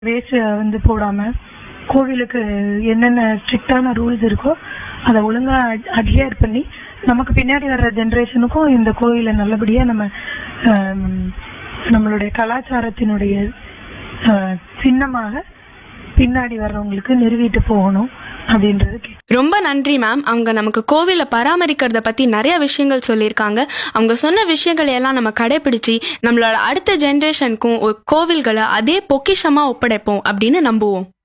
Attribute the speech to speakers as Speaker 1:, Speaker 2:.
Speaker 1: waste வந்து போடாம கோவிலுக்கு என்னென்ன ஸ்ட்ரிக்டான ரூல்ஸ் இருக்கோ அதை ஒழுங்கா அட்ஹியர் பண்ணி நமக்கு பின்னாடி வர்ற ஜெனரேஷனுக்கும் இந்த கோவிலை நல்லபடியா நம்ம ஆம், நம்மளுடைய கலாச்சாரத்தினுடைய ஆ, சின்னமாக பின்னாடி வர்றவங்களுக்கு நிறுவிட்டு போகணும் அப்படின்றது கே-
Speaker 2: ரொம்ப நன்றி மேம் அவங்க நமக்கு கோவிலை பராமரிக்கிறத பத்தி நிறைய விஷயங்கள் சொல்லியிருக்காங்க அவங்க சொன்ன விஷயங்களை எல்லாம் நம்ம கடைபிடிச்சு நம்மளோட அடுத்த ஜெனரேஷனுக்கும் கோவில்களை அதே பொக்கிஷமா ஒப்படைப்போம் அப்படின்னு நம்புவோம்